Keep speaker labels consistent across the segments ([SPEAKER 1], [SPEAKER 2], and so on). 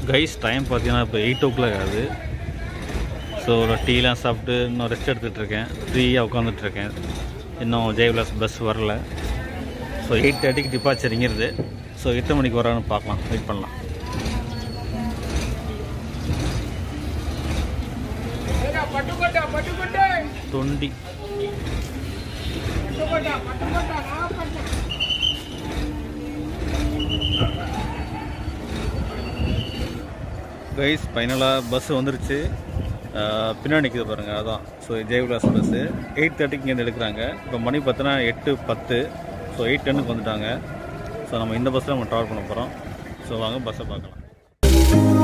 [SPEAKER 1] Guys time பார்த்தீங்கன்னா இப்போ eight o'clock ஆகுது ஸோ ஒரு டீலாம் சாப்பிட்டு இன்னும் ரெஸ்ட் எடுத்துகிட்டு இருக்கேன் ஃப்ரீயாக உட்காந்துட்டு இருக்கேன் இன்னும் ஜெயவிலாஸ் பஸ் வரல ஸோ எயிட் தேர்ட்டிக்கு டிபார்ச்சர் இங்கிருது ஸோ எத்தனை மணிக்கு வரான்னு பார்க்கலாம் வெயிட் பண்ணலாம்
[SPEAKER 2] పట్టుకుంటా పట్టుకుంటే
[SPEAKER 1] தொண்டி
[SPEAKER 2] పట్టుకుంటా పట్టుకుంటా నా పట్టు
[SPEAKER 1] கைஸ் ஃபைனலாக பஸ் வந்துருச்சு அஹ், பின்னாடி நிற்கிது பாருங்கள் அதான் ஸோ ஜெயவிலாஸ் பஸ்ஸு எயிட் தேர்ட்டிக்கு இங்கேருந்து எடுக்கிறாங்க இப்போ மணி பார்த்தோன்னா எட்டு பத்து ஸோ எயிட் டென்னுக்கு வந்துட்டாங்க ஸோ நம்ம இந்த பஸ்ஸில் நம்ம ட்ராவல் பண்ண போகிறோம் ஸோ வாங்க பஸ்ஸை பார்க்கலாம்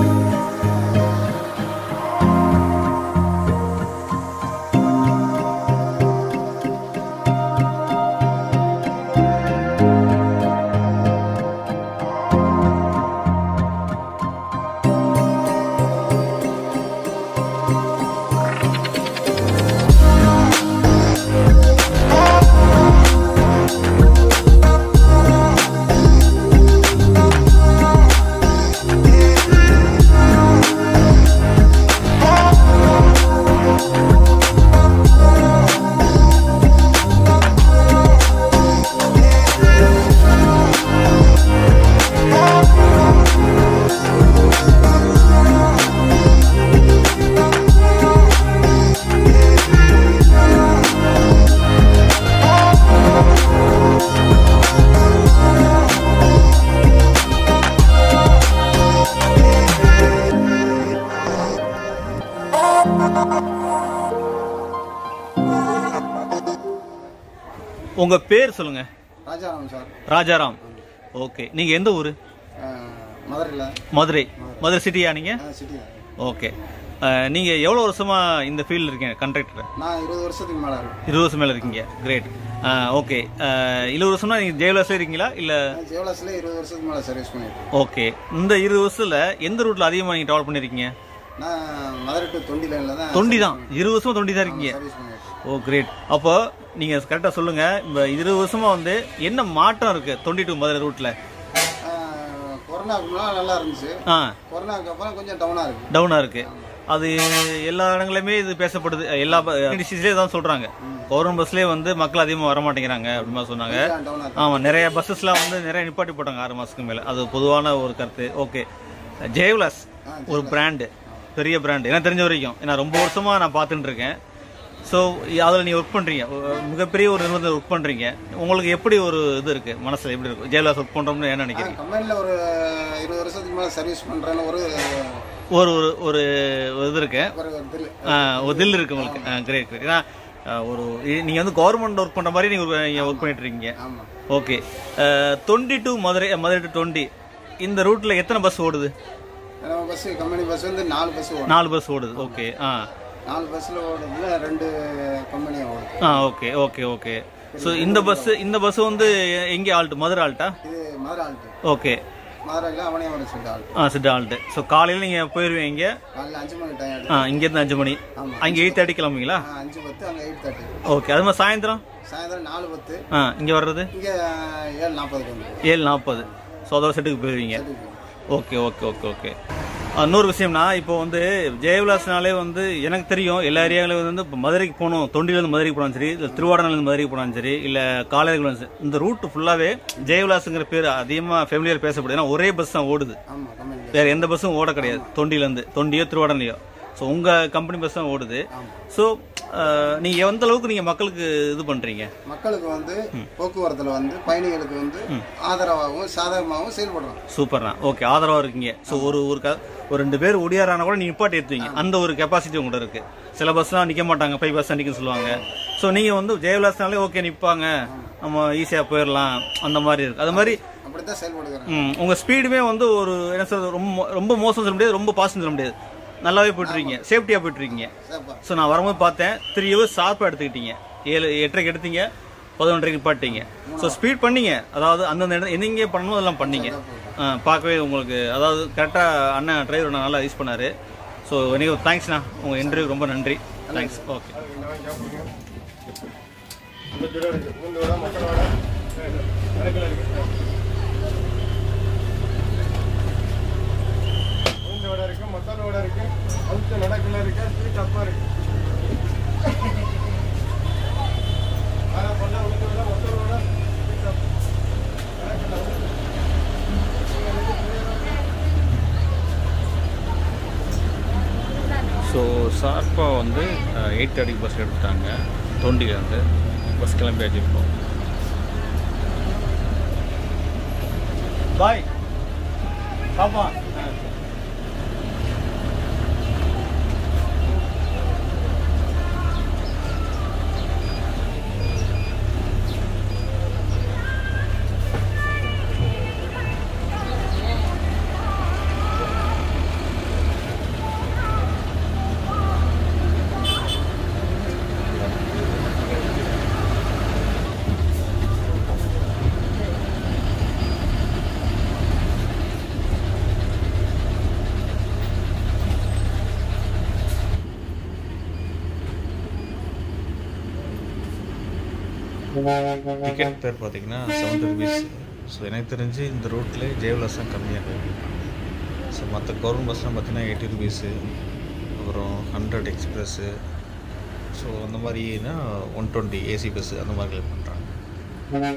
[SPEAKER 1] உங்கள் பேர் சொல்லுங்கள்
[SPEAKER 3] ராஜாராம் சார்
[SPEAKER 1] ராஜாராம் ஓகே நீங்கள் எந்த ஊர்
[SPEAKER 3] மதுரையில்
[SPEAKER 1] மதுரை மதுரை சிட்டியா நீங்கள்
[SPEAKER 3] சிட்டி
[SPEAKER 1] ஓகே நீங்கள் எவ்வளோ வருஷமாக இந்த ஃபீல்டில் இருக்கீங்க கண்ட்ராக்டர்
[SPEAKER 3] நான் இருபது வருஷத்துக்கு மேலே இருக்கேன்
[SPEAKER 1] இருபது வருஷம் மேலே இருக்கீங்க கிரேட் ஓகே இருபது வருஷம்னா நீங்கள் ஜெயவிலாஸில் இருக்கீங்களா இல்லை
[SPEAKER 3] நான் ஜெவலாஸில் இருபது வருஷத்துக்கு மேலே சர்வீஸ் பண்ணியிருக்கேன்
[SPEAKER 1] ஓகே இந்த இருபது வருஷத்தில் எந்த ரூட்டில் அதிகமாக நீங்கள் ட்ராவல் பண்ணியிருக்கீங்க
[SPEAKER 3] நான் மதுரை டு தொண்டி லைனில் தான்
[SPEAKER 1] தொண்டி தான் இருபது வருஷமா தொண்டி தான் இருக்கீங்க
[SPEAKER 3] சர்வீஸ் பண்ணியிருக்கேன்
[SPEAKER 1] ஓ கிரேட் அப்போ நீங்கள் கரெக்டாக சொல்லுங்கள் இந்த இருபது வருஷமா வந்து என்ன மாற்றம் இருக்குது தொண்டி டு மதுரை ரூட்டில்
[SPEAKER 3] ஆஹ், கொரோனாவுக்கு முன்னாடி நல்லா இருந்துச்சு
[SPEAKER 1] ஆ
[SPEAKER 3] கொரோனாவுக்கு அப்புறம் கொஞ்சம் டவுனாக இருக்கு
[SPEAKER 1] டவுனாக இருக்குது அது எல்லா இடங்களையுமே இது பேசப்படுது எல்லா டிஸ்ட்ரிக்ஸ்லேயே தான் சொல்கிறாங்க கவர்மெண்ட் பஸ்லேயே வந்து மக்கள் அதிகமாக வர மாட்டேங்கிறாங்க அப்படிமா சொன்னாங்க
[SPEAKER 3] டவுனாக இருக்கு
[SPEAKER 1] ஆமாம் நிறைய பஸ்ஸஸ்லாம் வந்து நிறைய நிப்பாட்டி போட்டாங்க ஆறு மாதத்துக்கு மேலே அது பொதுவான ஒரு கருத்து ஓகே ஜெயவிலாஸ் ஒரு பிராண்டு பெரிய பிராண்டு எனக்கு தெரிஞ்ச வரைக்கும் ஏன்னா ரொம்ப வருஷமாக நான் பார்த்துட்டு இருக்கேன் ஸோ அதில் நீ ஒர்க் பண்ணுறீங்க மிகப்பெரிய ஒரு நிறுவனத்தில் ஒர்க் பண்ணுறீங்க உங்களுக்கு எப்படி ஒரு இது இருக்குது மனசில் எப்படி இருக்கும் ஜெயவிலாஸ் ஒர்க் பண்ணுறோம்னு என்ன நினைக்கிறீங்க
[SPEAKER 3] கம்பெனியில் ஒரு இருபது வருஷத்துக்கு மேலே சர்வீஸ் பண்ணுறேன்னு ஒரு
[SPEAKER 1] ஒரு ஒரு ஒரு ஒரு இது இருக்கு
[SPEAKER 3] ஒரு தில்
[SPEAKER 1] ஆ, ஒரு தில் இருக்கு உங்களுக்கு கிரேட் கிரேட் ஏன்னா ஆ, ஒரு இ- நீங்க வந்து கவர்மெண்ட் ஒர்க் பண்ற மாதிரி நீங்க ஒர்க் பண்ணிட்டு இருக்கீங்க
[SPEAKER 3] ஆமாம்
[SPEAKER 1] okay Thondi to Madurai Madurai to Thondi இந்த ரூட்ல எத்தனை பஸ் ஓடுது
[SPEAKER 3] நம்ம பஸ் கம்பெனி பஸ் வந்து நாலு பஸ் ஓடும்
[SPEAKER 1] நாலு பஸ் ஓடுது ஓகே ஆ
[SPEAKER 3] நாலு பஸ்ஸில் ஓடுறதுல ரெண்டு கம்பெனியாக ஓடும்
[SPEAKER 1] ஆ ஓகே ஓகே ஓகே ஸோ இந்த பஸ் இந்த பஸ் வந்து எ- எங்கே ஆல்ட்டு மதுரை ஆல்ட்டா
[SPEAKER 3] இது மதுரை ஆல்ட்டு
[SPEAKER 1] ஓகே
[SPEAKER 3] மதுரையில் அவனையோட சொல்லிட்டு ஆல்ட்டு
[SPEAKER 1] ஆ சிட்ட ஆல்ட்டு ஸோ காலையில் நீங்கள் போயிடுவீங்க
[SPEAKER 3] காலையில் அஞ்சு மணி டைம் எடுத்து
[SPEAKER 1] ஆ இங்கேருந்து அஞ்சு மணி
[SPEAKER 3] ஆமாம்
[SPEAKER 1] அங்கே எயிட் தேர்ட்டி கிளம்புவீங்களா
[SPEAKER 3] ஆ, அஞ்சு பத்து அங்கே எயிட் தேர்ட்டி
[SPEAKER 1] ஓகே அது மாதிரி சாயந்தரம்
[SPEAKER 3] சாயந்தரம் நாலு பத்து
[SPEAKER 1] ஆ இங்கே வர்றது
[SPEAKER 3] இங்கே ஏழு நாற்பதுக்கு வந்து
[SPEAKER 1] ஏழு நாற்பது ஸோ அதோட செட்டுக்கு போயிருவீங்க ஓகே ஓகே ஓகே ஓகே இன்னொரு விஷயம்னா இப்போ வந்து ஜெயவிலாஸ்னாலே வந்து எனக்கு தெரியும் எல்லா ஏரியாவிலும் வந்து இப்போ மதுரைக்கு போகணும் தொண்டிலேருந்து மதுரைக்கு போனாலும் சரி இல்லை திருவாடனிலேருந்து மதுரைக்கு போனாலும் சரி இல்லை காலேஜ் சரி இந்த ரூட் ஃபுல்லாகவே ஜெயவிலாஸுங்கிற பேர் அதிகமாக ஃபெமிலியர் பேசப்படுது ஏன்னா ஒரே பஸ் தான் ஓடுது
[SPEAKER 3] ஆமாம் கம்பெனி
[SPEAKER 1] வேற எந்த பஸ்ஸும் ஓட கிடையாது தொண்டிலேருந்து தொண்டியோ திருவாடனையோ ஸோ உங்கள் கம்பெனி பஸ் தான் ஓடுது ஸோ நீங்கள் எந்த அளவுக்கு நீங்கள் மக்களுக்கு இது பண்ணுறீங்க
[SPEAKER 3] மக்களுக்கு வந்து போக்குவரத்தில் வந்து பயணிகளுக்கு வந்து ஆதரவாகவும் சாதகமாகவும் செயல்படுறோம்
[SPEAKER 1] சூப்பர்ண்ணா ஓகே ஆதரவா இருக்கீங்க ஸோ ஒரு ஒரு க ஒரு ரெண்டு பேர் ஒடியாரான கூட நீ நிப்பாட்டி ஏற்றுவீங்க அந்த ஒரு கெப்பாசிட்டி உங்கள்ட்ட இருக்கு சில பஸ்லாம் நிற்க மாட்டாங்க ஃபைவ் பஸ் நிற்க சொல்லுவாங்க ஸோ நீங்கள் வந்து ஜெயவிலாஸ்னாலே ஓகே நிற்பாங்க நம்ம ஈஸியாக போயிடலாம் அந்த மாதிரி இருக்கு அது மாதிரி
[SPEAKER 3] அப்படித்தான் செயல்படுகிறேன்
[SPEAKER 1] ம், உங்க ஸ்பீடுமே வந்து ஒரு என்ன சொல்றது ரொம்ப மோ- ரொம்ப மோசம் சொல்ல முடியாது ரொம்ப பாசம் சொல்ல முடியாது நல்லாவே போயிட்டுருக்கீங்க சேஃப்டியாக போயிட்டுருக்கீங்க
[SPEAKER 3] சரிப்பா
[SPEAKER 1] ஸோ நான் வரும்போது பார்த்தேன் த்ரீ ஹவர்ஸ் ஷார்ப்பாக எடுத்துக்கிட்டீங்க ஏழு எட்டரைக்கு எடுத்தீங்க பதினொன்றரைக்கு நிப்பாட்டிங்க ஸோ ஸ்பீட் பண்ணீங்க அதாவது அந்தந்த இடம் எங்கே பண்ணணுமோ அதெல்லாம் பண்ணீங்க ஆ, பார்க்கவே உங்களுக்கு அதாவது கரெக்டாக அண்ணன் டிரைவர் நல்லா யூஸ் பண்ணார் ஸோ எனக்கு தேங்க்ஸ்ண்ணா உங்கள் இன்டர்வியூ ரொம்ப நன்றி தேங்க்ஸ் ஓகே
[SPEAKER 3] இருக்கா ஸ்பீட் தப்பா இருக்கு வேற பொண்ணா உனக்கு ஒருத்தரோட ஸ்பீட் தப்பு
[SPEAKER 1] ஸோ ஷார்ப்பாக வந்து எயிட் தேர்ட்டிக்கு பஸ் எடுத்துட்டாங்க தொண்டிலேருந்து பஸ் கிளம்பியாச்சு இப்போ பாய் பாப்பா டிக்கெட் பேர் பார்த்தீங்கன்னா செவன்ட்டி ருபீஸ் ஸோ எனக்கு தெரிஞ்சு இந்த ரூட்லேயே ஜெயவிலாஸ் தான் கம்மியாக இருக்குது ஸோ மற்ற கவர்மெண்ட் பஸ்லாம் பார்த்தீங்கன்னா எயிட்டி ருபீஸு அப்புறம் ஹண்ட்ரட் எக்ஸ்பிரஸ்ஸு ஸோ அந்த மாதிரினா ஒன் டுவெண்ட்டி ஏசி பஸ்ஸு அந்த மாதிரி பண்ணுறாங்க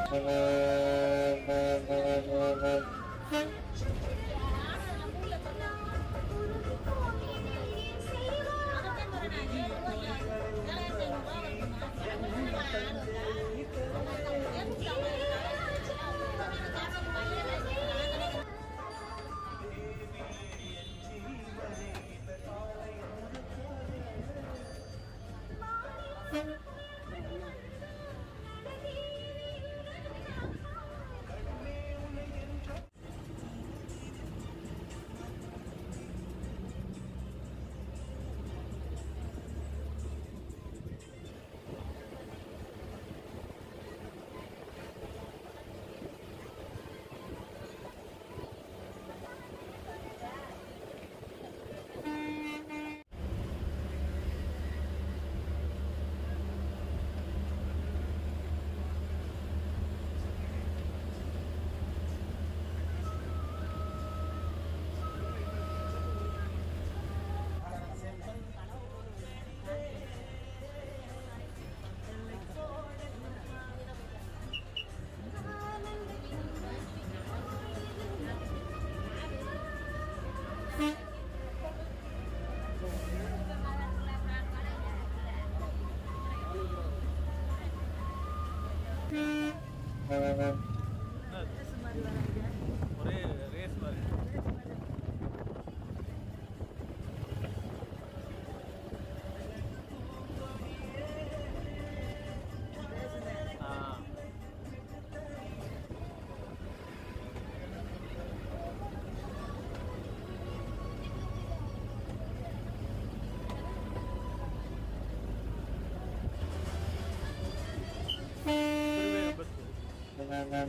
[SPEAKER 1] ஒரே ரேஸ் மாதிரி ஆ திருவேறு பஸ்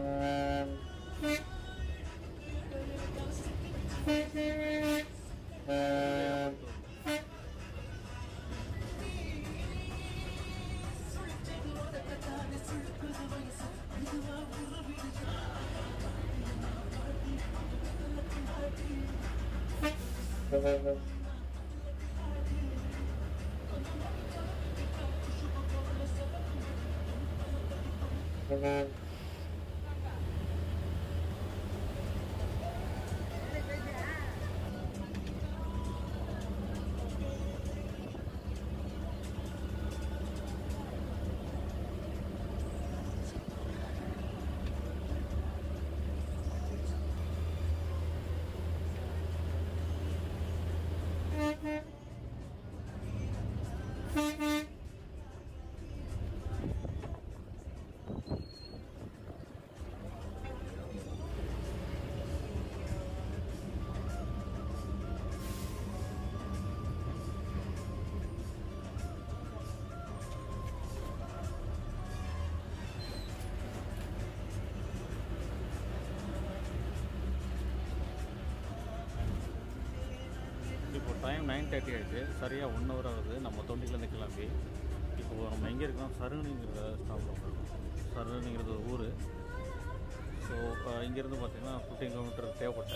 [SPEAKER 1] இப்போ டைம் நைன் தேர்ட்டி ஆயிடுச்சு சரியாக ஒன் ஹவர் ஆகுது நம்ம தொண்டிலேருந்து கிளம்பி இப்போ நம்ம எங்கே இருக்கோம் சருணிங்கிற ஸ்டாப்பில் இருக்கோம் சருணிங்கிறது ஒரு ஊர் ஸோ இங்கேருந்து பார்த்தீங்கன்னா ஃபிஃப்டீன் கிலோமீட்டர் தேவைப்பட்ட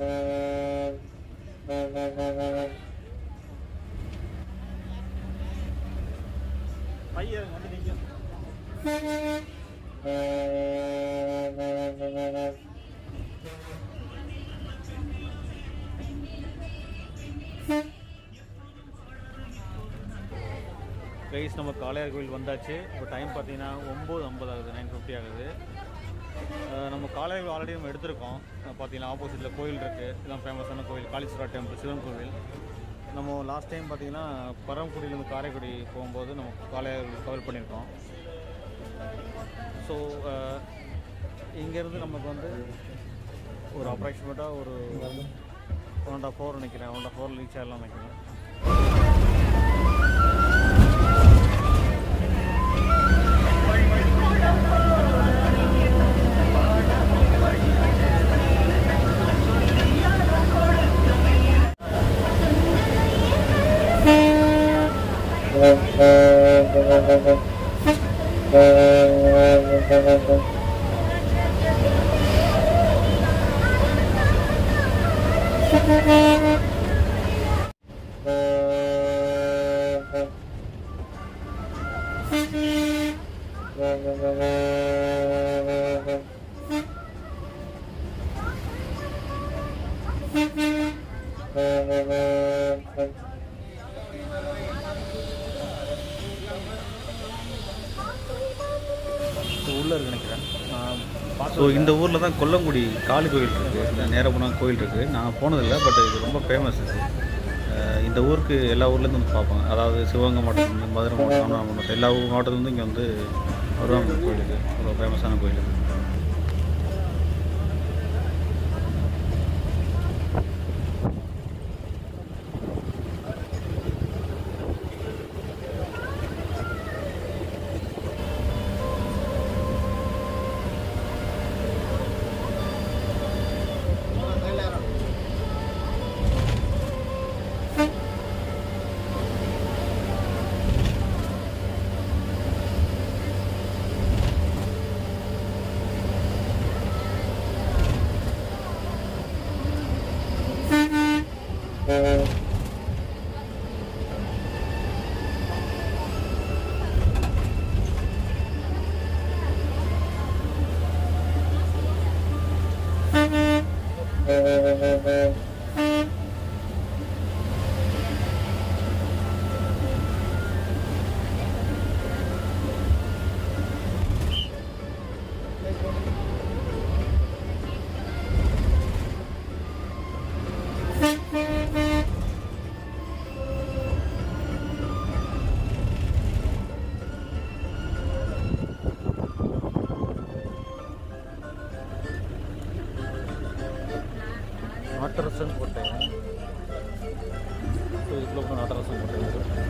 [SPEAKER 1] பையன் வந்து நிற்கும் கைஸ் நம்ம காளையார் கோயில் வந்தாச்சு இப்போ டைம் பார்த்தீங்கன்னா ஒம்பது ஐம்பது ஆகுது நைன் ஃபிஃப்டி ஆகுது அஹ் நம்ம காளையார் கோயில் ஆல்ரெடி நம்ம எடுத்திருக்கோம் அஹ் பார்த்தீங்கன்னா ஆப்போசிட்டில் கோயில் இருக்குது இதெல்லாம் ஃபேமஸான கோயில் காளீஸ்வரா டெம்பிள் சிவன் கோவில் நம்ம லாஸ்ட் டைம் பார்த்தீங்கன்னா பரமக்குடியிலேருந்து காரைக்குடி போகும்போது நம்ம காளையார் கவர் பண்ணியிருக்கோம் ஸோ இங்கேருந்து நமக்கு வந்து ஒரு அப்ராக்சிமேட்டாக ஒரு ஒன் அண்ட் ஆஃப் ஃபோர் நினைக்கிறேன் one and half four reach ஆகலாம் நினைக்கிறேன் உள்ளே இருக்கு நினைக்கிறேன் ஸோ இந்த ஊரில் தான் கொல்லங்குடி காளி கோயில் இருக்குது நேராக போனால் கோயில் இருக்குது நான் போனதில்லை பட் இது ரொம்ப ஃபேமஸ் இது அஹ் இந்த ஊருக்கு எல்லா ஊர்லேருந்து வந்து பார்ப்பாங்க அதாவது சிவகங்கை மாவட்டத்துலேருந்து மதுரை மாவட்டம் ராமநாதபுரம் மாவட்டம் எல்லா ஊர் மாவட்டத்துலேருந்து இங்கே வந்து வருவாங்க இந்த கோயிலுக்கு ரொம்ப ஃபேமஸான கோயில் இது. நாட்டரசன் கோட்டை ஸோ இதுக்குள்ள போய் நாட்டரசன் கோட்டை இருக்கு.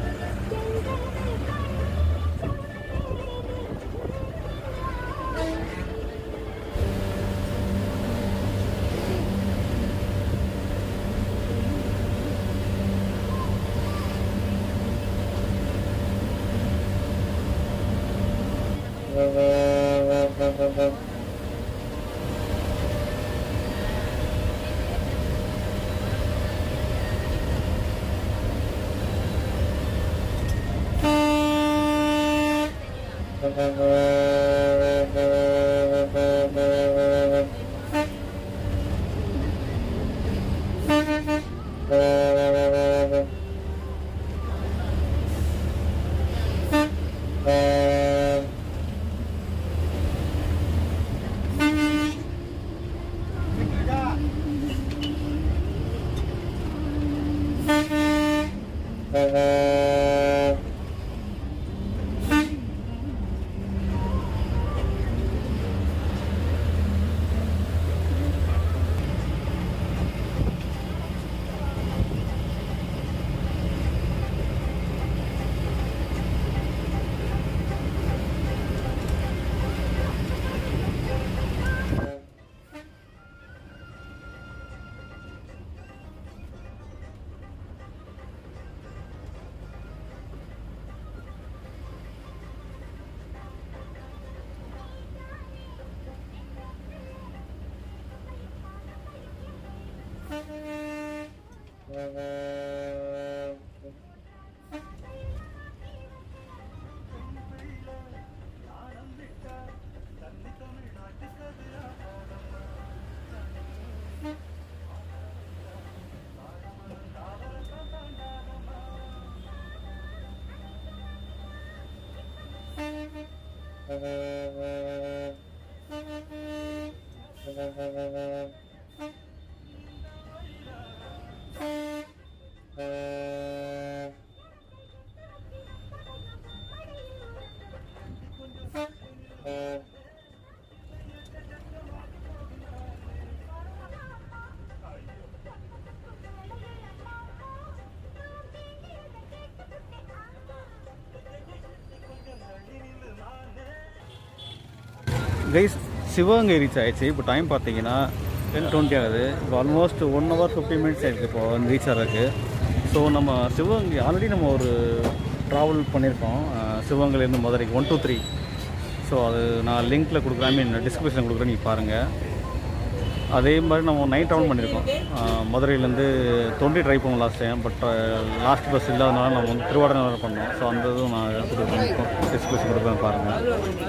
[SPEAKER 1] கைஸ் சிவகங்கை ரீச் ஆயிடுச்சு இப்போ டைம் பார்த்தீங்கன்னா டென் டுவெண்ட்டி ஆகுது இப்போ almost one hour fifty minutes ஆயிருக்கு இப்போ ரீச் ஆகிறதுக்கு ஸோ நம்ம சிவகங்கை ஆல்ரெடி நம்ம ஒரு ட்ராவல் பண்ணியிருக்கோம் அஹ், சிவகங்கையிலேருந்து மதுரைக்கு ஒன் டூ த்ரீ ஸோ அது நான் லிங்க்கில் கொடுக்குறேன் ஐ மீன் டிஸ்கிரிப்ஷனில் கொடுக்குறேன் நீங்கள் பாருங்கள் அதே மாதிரி நம்ம நைட் ட்ராவல் பண்ணியிருக்கோம் அஹ், மதுரையிலேருந்து தொண்டி ட்ரை பண்ணோம் last time but last bus இல்லாதனால நம்ம வந்து திருவாடனை பண்ணோம் ஸோ அந்த இதுவும் நான் கொடுக்குறேன் டிஸ்கிரிப்ஷன் கொடுக்குறேன் பாருங்கள்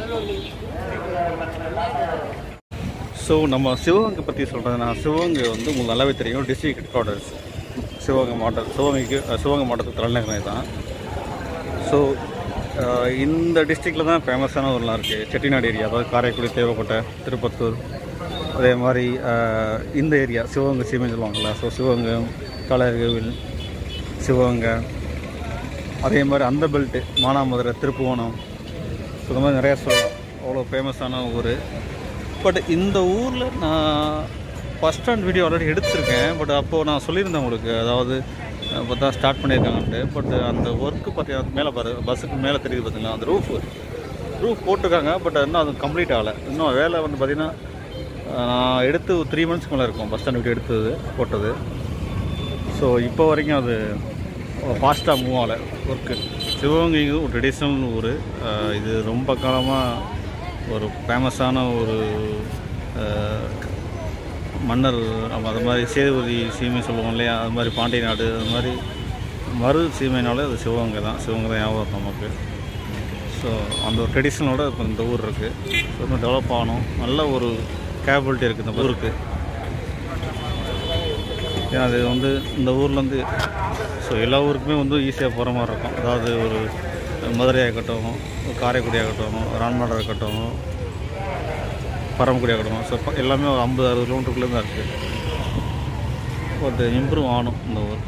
[SPEAKER 1] ஸோ நம்ம சிவகங்கை பற்றி சொல்கிறதுனா சிவகங்கை வந்து உங்களுக்கு நல்லாவே தெரியும் டிஸ்ட்ரிக்ட் ஹெட் குவார்ட்டர்ஸ் சிவகங்கை மாவட்டம் சிவகங்கைக்கு அஹ், சிவகங்கை மாவட்டத்துக்கு தலைநகரம் தான் ஸோ இந்த டிஸ்ட்ரிக்டில் தான் ஃபேமஸான ஊர்லாம் இருக்குது செட்டிநாடு ஏரியா அதாவது காரைக்குடி தேவக்கோட்டை திருப்பத்தூர் அதே மாதிரி அஹ், இந்த ஏரியா சிவகங்கை சீமைன்னு சொல்லுவாங்கள்ல ஸோ சிவகங்கை காளையர்கோவில் சிவகங்கை அதே மாதிரி அந்த பெல்ட்டு மானாமதுரை திருப்புவனம் ஸோ இந்த மாதிரி நிறையா சொல்லலாம் அவ்வளோ ஃபேமஸான ஊர் பட் இந்த ஊரில் நான் ஃபஸ்ட் ஸ்டாண்ட் வீடியோ ஆல்ரெடி எடுத்திருக்கேன் பட் அப்போது நான் சொல்லியிருந்தேன் உங்களுக்கு அதாவது இப்போ தான் ஸ்டார்ட் பண்ணியிருக்காங்கன்ட்டு பட் அந்த ஒர்க்கு பார்த்தீங்கன்னா மேலே பாரு பஸ்ஸுக்கு மேலே தெரியுது பார்த்தீங்களா அந்த ரூஃப் ரூஃப் போட்டிருக்காங்க பட் இன்னும் அது கம்ப்ளீட் ஆகலை இன்னும் வேலை வந்து பார்த்திங்கன்னா நான் எடுத்து த்ரீ மந்த்ஸ்க்கு மேலே இருக்கும் பஸ் ஸ்டாண்ட் வீடியோ எடுத்தது போட்டது ஸோ இப்போ வரைக்கும் அது ஃபாஸ்ட்டாக மூவ் ஆகலை ஒர்க்கு சிவகங்கை ஒரு ட்ரெடிஷ்னல் ஊர் அஹ் இது ரொம்ப காலமாக ஒரு ஃபேமஸான ஒரு அஹ், மன்னர் நம்ம அது மாதிரி சேதுபதி சீமை சொல்லுவோம் இல்லையா அது மாதிரி பாண்டிய நாடு அது மாதிரி மறு சீமைனாலே அது சிவகங்கை தான் சிவகங்கை தான் ஞாபகம் நமக்கு ஸோ அந்த ஒரு ட்ரெடிஷனோட இப்போ இந்த ஊர் இருக்குது ஸோ இன்னும் டெவலப் ஆகணும் நல்ல ஒரு கேபபிலிட்டி இருக்குது இந்த ஊருக்கு ஏன்னா அது வந்து இந்த ஊர்லேருந்து ஸோ எல்லா ஊருக்குமே வந்து ஈஸியாக போகிற மாதிரி இருக்கும் அதாவது ஒரு மதுரையாக இருக்கட்டும் ஒரு காரைக்குடி ஆகட்டும் ராம்நாடாக இருக்கட்டும் பரமக்குடி ஆகட்டும் ஸோ ப- எல்லாமே ஒரு ஐம்பது அறுபது கிலோமீட்டருக்குள்ளே தான் இருக்குது கொஞ்சம் இம்ப்ரூவ் ஆகணும் இந்த ஊர்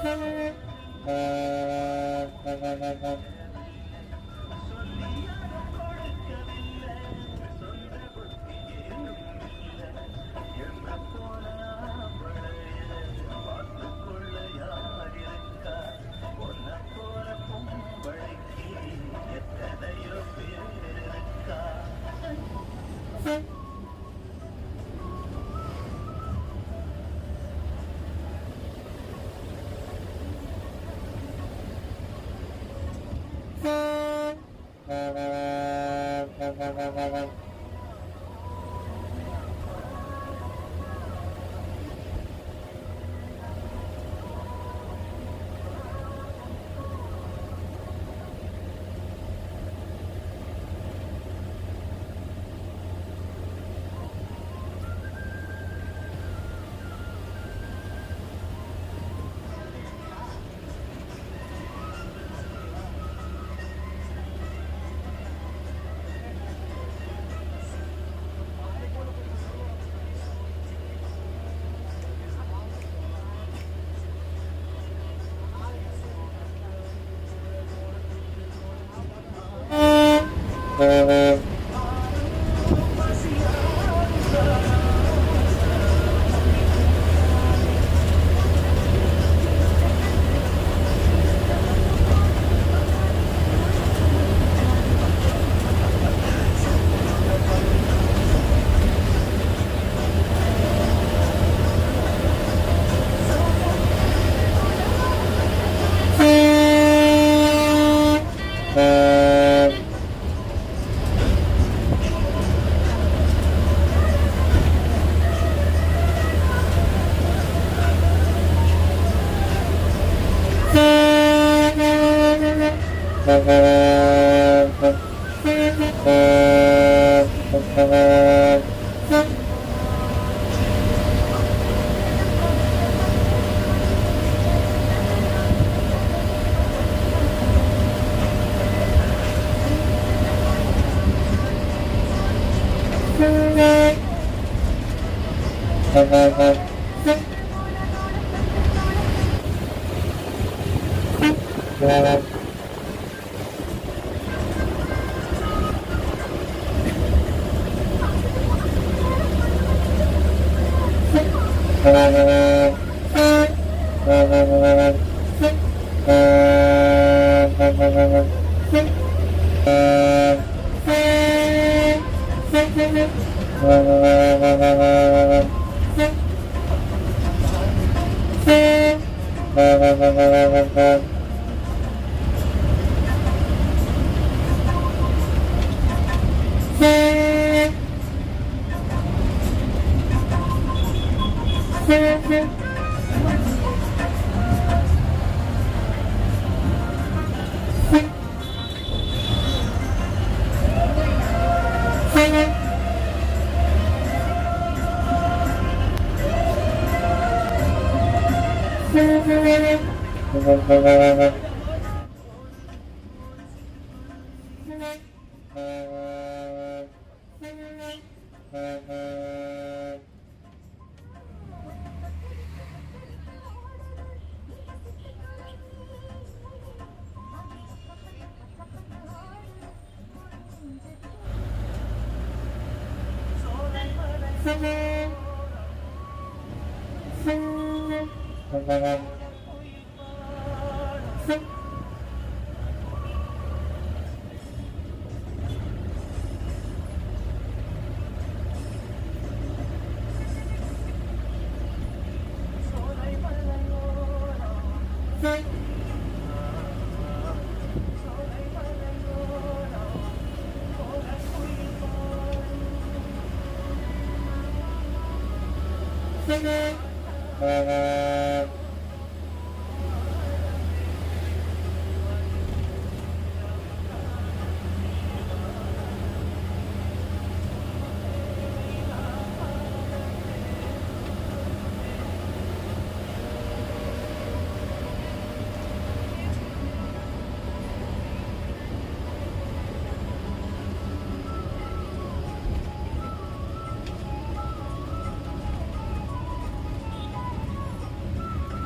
[SPEAKER 4] Thank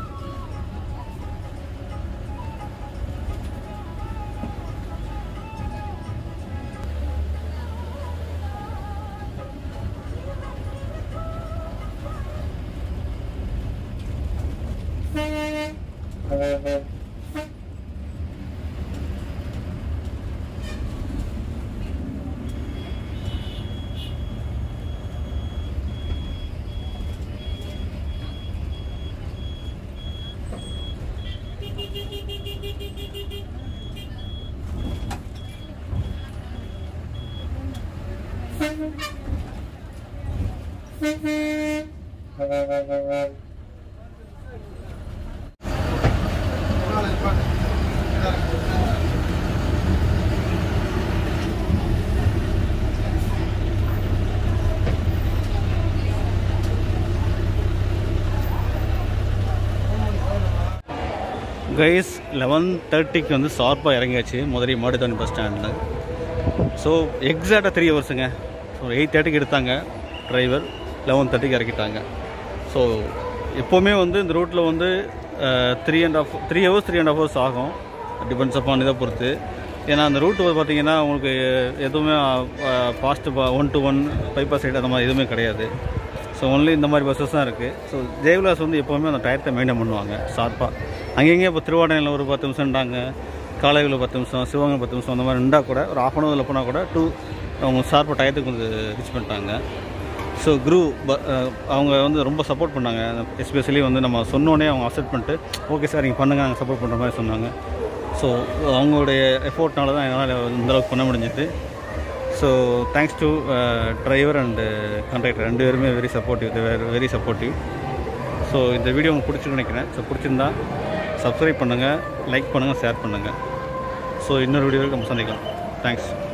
[SPEAKER 1] கைஸ் லெவன் தேர்ட்டிக்கு வந்து ஷார்ப்பாக இறங்கியாச்சு மதுரை மாடுதானி பஸ் ஸ்டாண்டில் ஸோ எக்ஸாக்டாக த்ரீ ஹவர்ஸுங்க ஸோ எயிட் தேர்ட்டிக்கு எடுத்தாங்க டிரைவர் லெவன் தேர்ட்டிக்கு இறக்கிட்டாங்க ஸோ எப்போவுமே வந்து இந்த ரூட்டில் வந்து three and half three hours three and half hours ஆகும் டிபெண்ட்ஸ் அப்பான் இதை பொறுத்து ஏன்னா அந்த ரூட் பார்த்தீங்கன்னா உங்களுக்கு எதுவுமே fast one to one bypass side அந்த மாதிரி எதுவுமே கிடையாது ஸோ ஒன்லி இந்த மாதிரி பஸ்ஸஸ் தான் இருக்குது ஸோ ஜெயவிலாஸ் வந்து எப்போவுமே அந்த டயத்தை மெயின்டைன் பண்ணுவாங்க ஷார்ப்பாக அங்கங்கே இப்போ திருவாடனையில் ஒரு பத்து நிமிஷம்டாங்க காலையில் பத்து நிமிஷம் சிவகங்கை பத்து நிமிஷம் அந்த மாதிரி இருந்தால் கூட ஒரு ஆஃப் அன் ஹவரில் போனால் கூட டூ அவங்க ஷார்ப்பாக டயத்துக்கு வந்து ரீச் பண்ணிட்டாங்க ஸோ குரு ப- அஹ் அவங்க வந்து ரொம்ப சப்போர்ட் பண்ணாங்க எஸ்பெஷலி வந்து நம்ம சொன்னோடனே அவங்க அக்செப்ட் பண்ணிட்டு ஓகே சார் நீங்கள் பண்ணுங்கள் நாங்கள் சப்போர்ட் பண்ணுற மாதிரி சொன்னாங்க ஸோ அவங்களுடைய எஃபோர்ட்னால தான் என்னால் இந்த அளவுக்கு பண்ண முடிஞ்சது so thanks to driver and conductor ரெண்டு பேருமே very supportive very supportive so இந்த வீடியோ உங்களுக்கு பிடிச்சிருக்குன்னு நினைக்கிறேன் ஸோ பிடிச்சிருந்தா சப்ஸ்கிரைப் பண்ணுங்கள் லைக் பண்ணுங்கள் ஷேர் பண்ணுங்கள் ஸோ இன்னொரு வீடியோவில் நம்ம சந்திக்கலாம் தேங்க்ஸ்